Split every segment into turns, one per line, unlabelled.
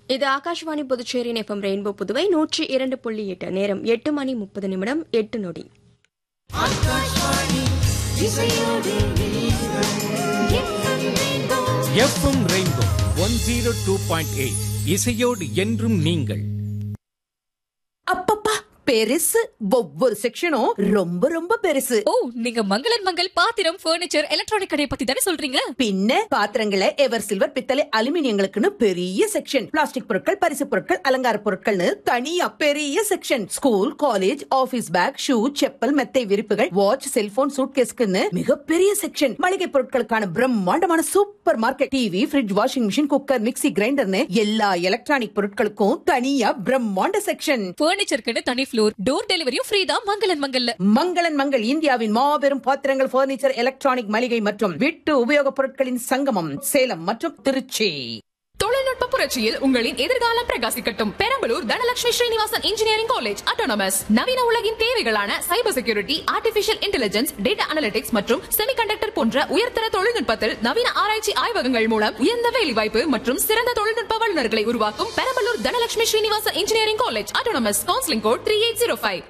இது Akashvani Puducherry FM rainbow Puduvai நூற்றி இரண்டு புள்ளி எட்டு நேரம் எட்டு மணி முப்பது நிமிடம் எட்டு நொடி
FM rainbow one zero two point eight இசையோடு என்றும் நீங்கள்
அப்பப்பா பெருசு ஒவ்வொரு செக்ஷனும் ரொம்ப ரொம்ப பெருசு
ஓ நீங்க மங்களன் மங்கள் பாத்திரம் ஃபர்னிச்சர் எலக்ட்ரானிக் கடையை பத்தி தானே சொல்றீங்க
பின்ன பாத்திரங்களை எவர் சில்வர் பித்தளை அலுமினியங்களுக்குன்னு பெரிய செக்ஷன் பிளாஸ்டிக் பொருட்கள் பரிசு பொருட்கள் அலங்கார பொருட்கள்னு தனியா பெரிய section school college office bag shoe chappal மெத்தை விரிப்புகள் வாட்ச் செல்போன் சூட்கேஸ்க்குன்னு மிகப்பெரிய செக்ஷன் மளிகை பொருட்களுக்கான பிரம்மாண்டமான supermarket TV fridge washing machine cooker mixie கிரைண்டர்னு எல்லா எலக்ட்ரானிக் பொருட்களுக்கும் தனியா பிரம்மாண்ட செக்ஷன்
ஃபர்னிச்சருக்குன்னு தனி ஃப்ளோர் டோர் டெலிவரியும் ஃப்ரீ தான் மங்களன் மங்கல்ல
மங்களன் மங்கள் இந்தியாவின் மாபெரும் பாத்திரங்கள் பர்னிச்சர் எலக்ட்ரானிக் மளிகை மற்றும் வீட்டு உபயோகப் பொருட்களின் சங்கமம் சேலம் மற்றும் திருச்சி
தொழில்நுட்ப புரட்சியில் உங்களின் எதிர்காலம் பிரகாசிக்கட்டும் Perambalur Dhanalakshmi Srinivasan engineering college autonomous நவீன உலகின் தேவைகளான cyber security artificial intelligence data analytics மற்றும் செமிகண்டக்டர் போன்ற உயர்தர தொழில்நுட்பத்தில் நவீன ஆராய்ச்சி ஆய்வகங்கள் மூலம் உயர்ந்த வேலைவாய்ப்பு மற்றும் சிறந்த தொழில்நுட்ப வல்லுநர்களை உருவாக்கும் Perambalur Dhanalakshmi Srinivasan engineering college autonomous counselling code three eight zero five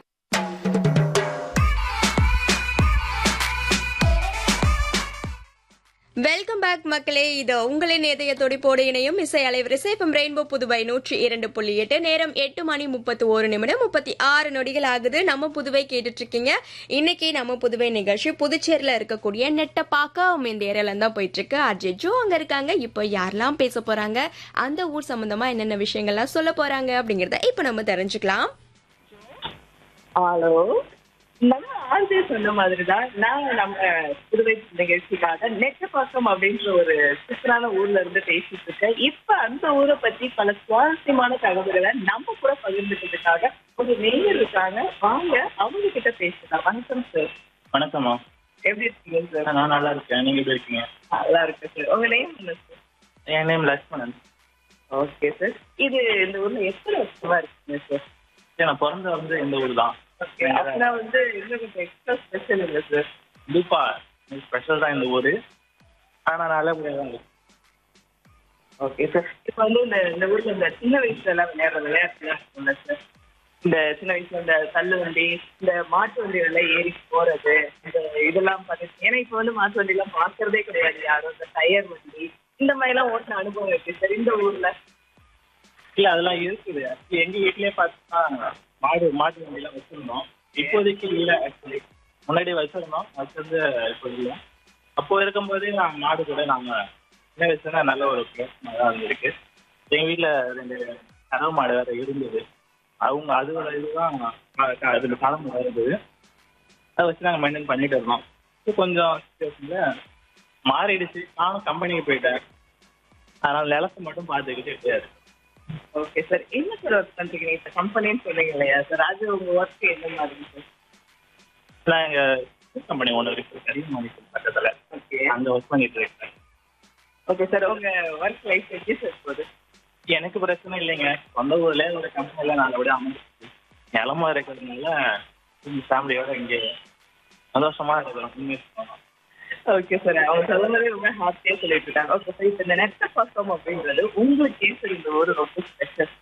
welcome back மக்களே இது உங்களின் இதய துடிப்போடு இணையும் இசை அலைவரிசை இப்போ ரெயின்போ புதுவை நூற்றி இரண்டு புள்ளி எட்டு நேரம் எட்டு மணி முப்பத்தி ஒரு நிமிடம் முப்பத்தி ஆறு நொடிகள் ஆகுது நம்ம புதுவை கேட்டுட்டு இருக்கீங்க இன்னைக்கு நம்ம புதுவை நிகழ்ச்சி புதுச்சேரியில இருக்கக்கூடிய நெட்டப்பாக்கம் இந்த ஏரியால தான் போயிட்டு இருக்கு அஜிஜோ அங்க இருக்காங்க இப்போ யாரெல்லாம் பேச போறாங்க அந்த ஊர் சம்பந்தமா என்னென்ன விஷயங்கள்லாம் சொல்ல போறாங்க அப்படிங்கறத இப்போ நம்ம தெரிஞ்சுக்கலாம்
ஹலோ நம்ம ஆர்ஜே சொன்ன மாதிரி தான் நான் நம்ம புதுவை நிகழ்ச்சிக்காக நெட்டப்பாக்கம் அப்படின்ற ஒரு சூப்பரான ஊர்ல இருந்து பேசிட்டு இருக்கேன் இப்ப அந்த ஊரை பத்தி பல சுவாரஸ்யமான தகவல்களை நம்ம கூட பகிர்ந்துக்கிறதுக்காக ஒரு நேயர் இருக்காங்க வாங்க அவங்க கிட்ட பேசலாம் வணக்கம் சார்
வணக்கம்மா
எப்படி இருக்கீங்க சார்
நான் நல்லா இருக்கேன் நீங்க எப்படி இருக்கீங்க
நல்லா இருக்கு சார் உங்க நேம் என்ன சார்
என் நேம் லக்ஷ்மணன்
ஓகே சார் இது இந்த ஊர்ல எத்தனை வருஷமா இருக்கீங்க சார்
சரி, நான் பிறந்த வந்து இந்த ஊர் தான்
ஓகே அப்படின்னா வந்து இன்னும் கொஞ்சம் எக்ஸ்ட்ரா ஸ்பெஷல் இல்லை சார்
கண்டிப்பா ஸ்பெஷல் தான் இந்த ஊர் ஆனா நல்லபடியாக தான் இருக்கு
ஓகே சார் இப்போ வந்து இந்த இந்த ஊர்ல இந்த சின்ன வயசுல எல்லாம் விளையாடுற விளையாட்டுலாம் இருக்கும்ல சார் இந்த சின்ன வயசுல இந்த தள்ளு வண்டி இந்த மாட்டு வண்டிகள்ல ஏறி போறது இந்த இதெல்லாம் பார்த்து ஏன்னா இப்போ வந்து மாட்டு வண்டி எல்லாம் பார்க்கறதே கிடையாது யாரும் இந்த டயர் வண்டி இந்த மாதிரி எல்லாம் ஓட்டின அனுபவம் இருக்கு சார் இந்த ஊர்ல
இல்ல அதெல்லாம் இருக்குது Actually, எங்க வீட்லயே பார்த்தா மாடு மாட்டு வண்டி எல்லாம் வச்சிருந்தோம் இப்போதைக்கு இல்ல ஆக்சுவலி முன்னாடி வச்சிருந்தோம் வச்சிருந்து இப்போ இல்லை அப்போ இருக்கும்போதே நாங்க மாடு கூட நாங்க சின்ன வயசுல நல்ல ஒரு பிளேஸ்மா தான் இருந்திருக்கு எங்க வீட்ல ரெண்டு கறவை மாடு வேற இருந்தது அவங்க அதோட இதுதான் க- க- அதுல காலம் இருந்தது அதை வச்சு நாங்க மெயின்டைன் பண்ணிட்டு இருந்தோம் இப்போ கொஞ்சம் சுச்சுவேஷன்ல மாறிடுச்சு நானும் கம்பெனிக்கு போயிட்டேன் அதனால நிலத்தை மட்டும் பார்த்துக்கிட்டு இருக்காரு
ஓகே சார் என்ன சார் ஒர்க் பண்றீங்க நீங்க இப்ப கம்பெனின்னு சொன்னீங்க இல்லையா சார் அது உங்க ஒர்க் என்ன மாதிரி சார்
நான் எங்க கம்பெனி ஒன்று இருக்கு கரியமாணிக்கம் பக்கத்துல
ஓகே
அங்க ஒர்க் பண்ணிட்டு இருக்கேன்
ஓகே சார் உங்க ஒர்க் லைஃப் எப்படி சார் போகுது
எனக்கு பிரச்சனை இல்லைங்க சொந்த ஊர்ல ஒரு கம்பெனில நல்லபடியா அமைஞ்சிருக்கு நிலமா இருக்கிறதுனால ஃபேமிலியோட இங்கே சந்தோஷமா இருக்கிறோம் இன்வெஸ்ட் பண்ணோம்
ஓகே சார் அவங்க சொல்லும்போதே ரொம்ப ஹாப்பியா சொல்லிட்டு இருக்காங்க ஓகே சார் இப்போ இந்த நெட்ட பக்கம் அப்படின்றது உங்களுக்கு ஏன் சார் இந்த ஊர் ரொம்ப ஸ்பெஷல்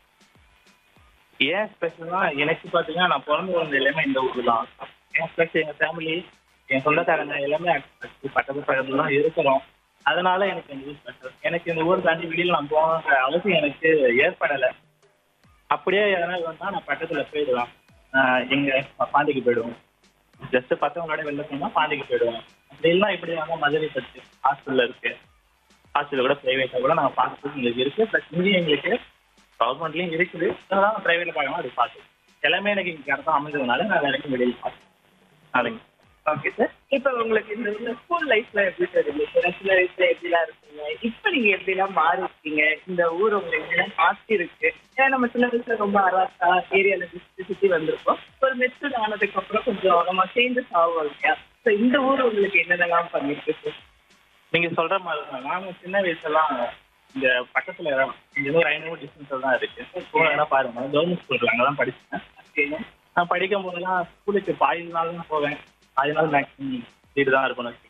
ஏன் ஸ்பெஷல்னா எனக்கு பாத்தீங்கன்னா நான் பிறந்து வந்த எல்லாமே இந்த ஊர் தான் என் ஸ்பெஷல் எங்க ஃபேமிலி என் சொந்தக்காரங்க எல்லாமே actually பக்கத்து பக்கத்துல தான் இருக்கிறோம் அதனால எனக்கு இந்த ஊர் ஸ்பெஷல் எனக்கு இந்த ஊர் தாண்டி வெளியில நான் போகணுன்ற அவசியம் எனக்கு ஏற்படலை அப்படியே எதனா வந்தா நான் பக்கத்துல போயிடுவேன் ஆஹ் எங்க பாண்டிக்கு போயிடுவோம் ஜஸ்ட் பசங்களோட வெளில போனா பாண்டிக்கு போயிடுவோம் அப்படி இல்லைன்னா இப்படி வந்து மதுரை பத்து ஹாஸ்டல்ல இருக்கு ஹாஸ்டல்ல கூட பிரைவேட்டா கூட நாங்க பார்க்கறது எங்களுக்கு இருக்கு ப்ளஸ் இங்கேயும் எங்களுக்கு கவர்மெண்ட்லயும் இருக்குது அதனால பிரைவேட்ல பார்க்கலாம் அது பார்த்து எல்லாமே எனக்கு இங்க கரெக்டாக அமைஞ்சதுனால நான் வேற எங்கேயும் வெளியில் பார்த்தேன் நாளைக்கு
ஓகே சார் இப்போ உங்களுக்கு இந்த ஸ்கூல் லைஃப்ல எப்படி சார் இருந்துச்சு சார் சின்ன வயசுல எப்படிலாம் இருக்கீங்க இப்போ நீங்க எப்படிலாம் மாறி இருக்கீங்க இந்த ஊர் உங்களுக்கு எப்படிலாம் மாற்றி இருக்கு ஏன்னா நம்ம சின்ன வயசுல ரொம்ப அராசா ஏரியால சுற்றி சுற்றி வந்திருக்கோம் ஒரு மெச்சூர் ஆனதுக்கு அப்புறம் கொஞ்சம் நம்ம சேஞ்சஸ் ஆகும் இல்லையா ஸோ இந்த ஊர் உங்களுக்கு என்னென்னலாம் பண்ணிருக்கு சார்
நீங்க சொல்ற மாதிரி தான் நானும் சின்ன வயசுலாம் இந்த பக்கத்துல இங்க ஒரு ஐநூறு டிஸ்டன்ஸ்ல தான் இருக்கு ஸ்கூல் வேணா பாருங்க கவர்மெண்ட் ஸ்கூல்ல அங்கதான் படிச்சேன் நான் படிக்கும் போதெல்லாம் ஸ்கூலுக்கு பாதி நாள் தான் போவேன் பாதி நாள் மேக்ஸிமம் வீடு தான் இருக்கணும்